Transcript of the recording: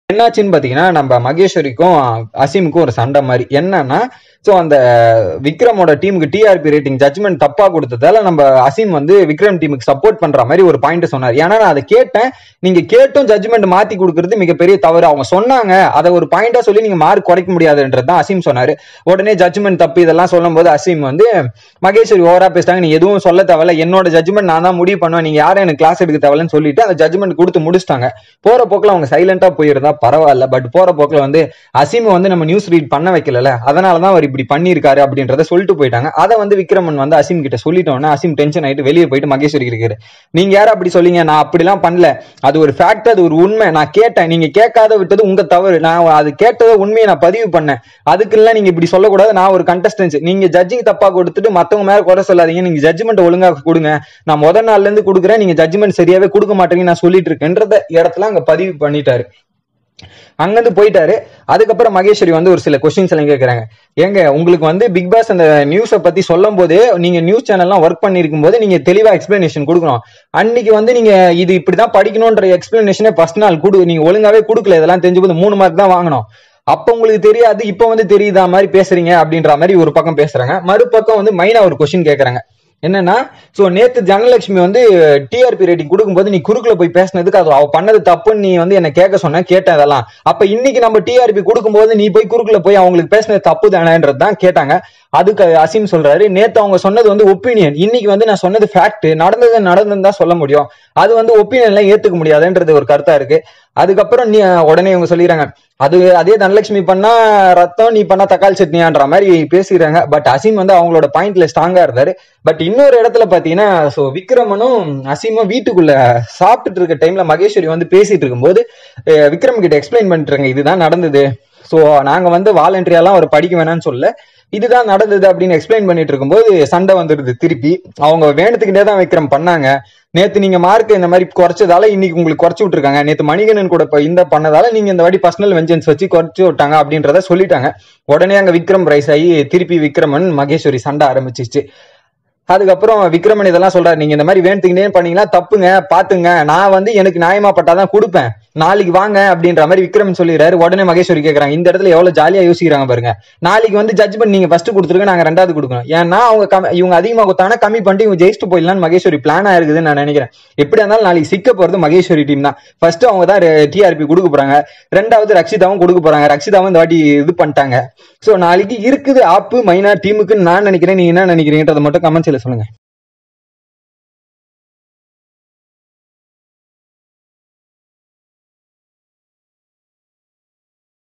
என்னாச்சுன்னு பாத்தீங்கன்னா நம்ம மகேஸ்வரிக்கும் அசீமுக்கும் ஒரு சண்டை மாதிரி என்னன்னா சோ அந்த விக்ரமோட டீமுக்கு டிஆர்பி ரேட்டிங் ஜட்மெண்ட் தப்பா கொடுத்ததால நம்ம அசீம் வந்து விக்ரம் டீமுக்கு சப்போர்ட் பண்ற மாதிரி ஒரு பாயிண்ட் சொன்னார் ஏன்னா நான் அதை கேட்டேன் நீங்க கேட்டும் ஜட்மெண்ட் மாத்தி கொடுக்கறது மிகப்பெரிய தவறு அவங்க சொன்னாங்க அதை ஒரு பாயிண்டா சொல்லி நீங்க மார்க் குறைக்க முடியாதுன்றது தான் அசீம் சொன்னாரு உடனே ஜட்மெண்ட் தப்பு இதெல்லாம் சொல்லும் போது அசீம் வந்து மகேஸ்வரி ஓவரா பேசிட்டாங்க நீ எதுவும் சொல்ல தேவையில்ல என்னோட ஜட்மெண்ட் நான் தான் முடிவு பண்ணுவேன் நீங்க யாரும் எனக்கு கிளாஸ் எடுக்க தேவையில்லன்னு சொல்லிட்டு அந்த ஜட்மெண்ட் கொடுத்து முடிச்சிட்டாங்க போற போக்குல அவங்க சைலண்டா போயிருந்தா பரவாயில்ல பட் போற போக்குல வந்து அசீம் வந்து நம்ம நியூஸ் ரீட் பண்ண வைக்கல அதனாலதான் அவர் இப்படி பண்ணியிருக்காரு அப்படின்றத சொல்லிட்டு போயிட்டாங்க அதை வந்து விக்ரமன் வந்து அசீம் கிட்ட சொல்லிட்டோன்னே அசீம் டென்ஷன் ஆயிட்டு வெளியே போயிட்டு மகேஸ்வரி இருக்காரு நீங்க யாரும் அப்படி சொல்லிங்க நான் அப்படிலாம் பண்ணல அது ஒரு ஃபேக்ட் அது ஒரு உண்மை நான் கேட்டேன் நீங்க கேட்காத விட்டது உங்க தவறு நான் அது கேட்டதை உண்மையை நான் பதிவு பண்ணேன் அதுக்கெல்லாம் நீங்க இப்படி சொல்லக்கூடாது நான் ஒரு கண்டஸ்டன்ஸ் நீங்க ஜட்ஜிங் தப்பா கொடுத்துட்டு மத்தவங்க மேல குறை சொல்லாதீங்க நீங்க ஜட்ஜ்மெண்ட் ஒழுங்கா கொடுங்க நான் முத நாள்ல இருந்து கொடுக்குறேன் நீங்க ஜட்ஜ்மெண்ட் சரியாவே கொடுக்க மாட்டேங்க நான் சொல்லிட்டு இருக்கேன்றத இடத்துல அங்க பதிவு பண்ணிட்டாரு அங்கிருந்து போயிட்டாரு அதுக்கப்புறம் மகேஸ்வரி வந்து ஒரு சில கொஸ்டின்ஸ் எல்லாம் கேட்கறாங்க ஏங்க உங்களுக்கு வந்து பிக் பாஸ் அந்த நியூஸை பத்தி சொல்லும் போதே நீங்க நியூஸ் சேனல்லாம் ஒர்க் பண்ணிருக்கும் போது நீங்க தெளிவா எக்ஸ்பிளனேஷன் கொடுக்கணும் அன்னைக்கு வந்து நீங்க இது இப்படிதான் படிக்கணும்ன்ற எக்ஸ்பிளனேஷனே ஃபர்ஸ்ட் நாள் கொடு நீங்க ஒழுங்காவே கொடுக்கல இதெல்லாம் தெரிஞ்சு போது மூணு மார்க் தான் வாங்கணும் அப்ப உங்களுக்கு தெரியாது இப்ப வந்து தெரியுதா மாதிரி பேசுறீங்க அப்படின்ற மாதிரி ஒரு பக்கம் பேசுறாங்க மறுபக்கம் வந்து மைனா ஒரு கொஸ்டின் கேக்குறாங்க என்னன்னா சோ நேத்து ஜனலட்சுமி வந்து டிஆர்பி ரேட்டிங் கொடுக்கும்போது நீ குறுக்குல போய் பேசினதுக்கு அது அவ பண்ணது தப்புன்னு நீ வந்து என்ன கேட்க சொன்ன கேட்டேன் அதெல்லாம் அப்ப இன்னைக்கு நம்ம டிஆர்பி கொடுக்கும்போது நீ போய் குறுக்குல போய் அவங்களுக்கு பேசினது தப்பு தானேன்றது தான் கேட்டாங்க அதுக்கு அசீம் சொல்றாரு நேத்து அவங்க சொன்னது வந்து ஒப்பீனியன் இன்னைக்கு வந்து நான் சொன்னது ஃபேக்ட் நடந்தது நடந்ததுன்னு தான் சொல்ல முடியும் அது வந்து ஒப்பீனியன்ல ஏத்துக்க முடியாதுன்றது ஒரு கருத்தா இருக்கு அதுக்கப்புறம் நீ உடனே இவங்க சொல்லிடுறாங்க அது அதே தனலட்சுமி பண்ணா ரத்தம் நீ பண்ணா தக்காளி சட்னியான்ற மாதிரி பேசிடுறாங்க பட் அசீம் வந்து அவங்களோட பாயிண்ட்ல ஸ்ட்ராங்கா இருந்தாரு பட் இன்னொரு இடத்துல பாத்தீங்கன்னா சோ விக்ரமனும் அசீமும் வீட்டுக்குள்ள சாப்பிட்டுட்டு இருக்க டைம்ல மகேஸ்வரி வந்து பேசிட்டு இருக்கும்போது அஹ் விக்ரம் கிட்ட எக்ஸ்பிளைன் பண்ணிட்டு இருக்காங்க இதுதான் நடந்தது சோ நாங்க வந்து வாலண்டரியாலாம் அவர் படிக்க வேணாம்னு சொல்ல இதுதான் நடந்தது அப்படின்னு எக்ஸ்பிளைன் பண்ணிட்டு இருக்கும்போது சண்டை வந்துடுது திருப்பி அவங்க வேணுத்துக்கிட்டே தான் விக்ரம் பண்ணாங்க நேத்து நீங்க மார்க் இந்த மாதிரி குறைச்சதால இன்னைக்கு உங்களுக்கு குறைச்சு விட்டுருக்காங்க நேத்து மணிகண்டன் கூட இப்ப இந்த பண்ணதால நீங்க இந்த வாட்டி பர்சனல் வெஞ்சன்ஸ் வச்சு குறைச்சு விட்டாங்க அப்படின்றத சொல்லிட்டாங்க உடனே அங்க விக்ரம் ரைஸ் ஆகி திருப்பி விக்ரமன் மகேஸ்வரி சண்டை ஆரம்பிச்சிச்சு அதுக்கப்புறம் விக்ரமன் இதெல்லாம் சொல்றாரு நீங்க இந்த மாதிரி வேணுத்துக்கிட்டே பண்ணீங்கன்னா தப்புங்க பாத்துங்க நான் வந்து எனக்கு நியாயமா பட்டாதான் கொடுப்பேன் நாளைக்கு வாங்க அப்படின்ற மாதிரி விக்ரமன் சொல்லிடுறாரு உடனே மகேஸ்வரி கேக்குறாங்க இந்த இடத்துல எவ்வளவு ஜாலியா யோசிக்கிறாங்க பாருங்க நாளைக்கு வந்து ஜட்ஜ்மெண்ட் நீங்க ஃபர்ஸ்ட் கொடுத்துருங்க நாங்க ரெண்டாவது கொடுக்கணும் ஏன்னா அவங்க கம்மி- இவங்க அதிகமா கொடுத்தாங்கன்னா கம்மி பண்ணிட்டு இவங்க ஜெயிச்சுட்டு போயிடலாம்னு மகேஸ்வரி பிளானா இருக்குதுன்னு நான் நினைக்கிறேன் எப்படி இருந்தாலும் நாளைக்கு சிக்க போறது மகேஸ்வரி டீம் தான் ஃபர்ஸ்ட் அவங்க தான் டிஆர்பி கொடுக்க போறாங்க ரெண்டாவது ரக்ஷிதாவும் கொடுக்க போறாங்க ரக்ஷிதாவும் இந்த வாட்டி இது பண்ணிட்டாங்க சோ நாளைக்கு இருக்குது ஆப்பு மைனா டீமுக்குன்னு நான் நினைக்கிறேன் நீங்க என்ன நினைக்கிறீங்கன்றத மட்டும் கமெண்ட்ஸ்ல சொல்லுங்க